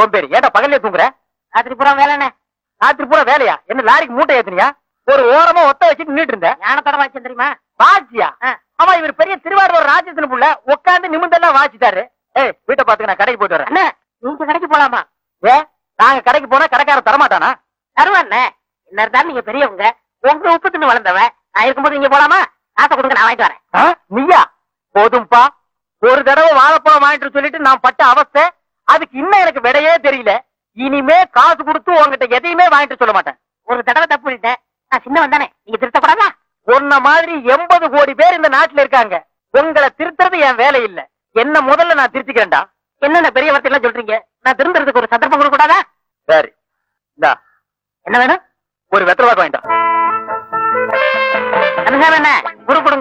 சோம்பேறி ஏன்டா பகல்லே தூங்குற ராத்திரி பூரா வேலைண்ணே ராத்திரி பூரா வேலையா என்ன லாரிக்கு மூட்டை ஏத்துனியா ஒரு ஓரமா ஒத்த வச்சுட்டு நின்னுட்டு இருந்த ஞானத்தோட வாய்ச்சேன் தெரியுமா வாச்சியா ஆ. ஆமா இவர் பெரிய திருவாரூர் ராஜ்யத்துல புள்ள உட்காந்து நிமிந்தெல்லாம் வாச்சிட்டாரு ஏய் வீட்டை பாத்துக்க நான் கடைக்கு போயிட்டு வரேன் அண்ணே நீங்க கடைக்கு போலாமா ஏ நாங்க கடைக்கு போனா கடைக்காரன் தரமாட்டானா தருவாண்ணே என்ன இருந்தாலும் நீங்க பெரியவங்க உங்க உப்பு தின்னு வளர்ந்தவன் நான் இருக்கும்போது நீங்க போலாமா காசை கொடுங்க நான் வாங்கிட்டு வரேன் ஆ? நீயா போதும்பா ஒரு தடவை வாழைப்பழம் வாங்கிட்டு சொல்லிட்டு நான் பட்ட அவஸ்தை அதுக்கு இன்னும் எனக்கு விடையே தெரியல இனிமே காசு கொடுத்து உங்ககிட்ட எதையுமே வாங்கிட்டு சொல்ல மாட்டேன் ஒரு தடவை தப்பு பண்ணிட்டேன் நான் சின்னவன் தானே நீங்க திருத்தக்கூடாதா உன்ன மாதிரி எண்பது கோடி பேர் இந்த நாட்டுல இருக்காங்க உங்களை திருத்துறது என் வேலை இல்ல என்ன முதல்ல நான் திருத்திக்கிறேன்டா என்னென்ன பெரிய வார்த்தை எல்லாம் சொல்றீங்க நான் திருந்துறதுக்கு ஒரு சந்தர்ப்பம் கொடுக்க கூடாதா சரி இந்தா என்ன வேணும் ஒரு வெத்தலை வாக்கு வாங்கிட்டா அனுசாரம் என்ன குரு கொடுங்க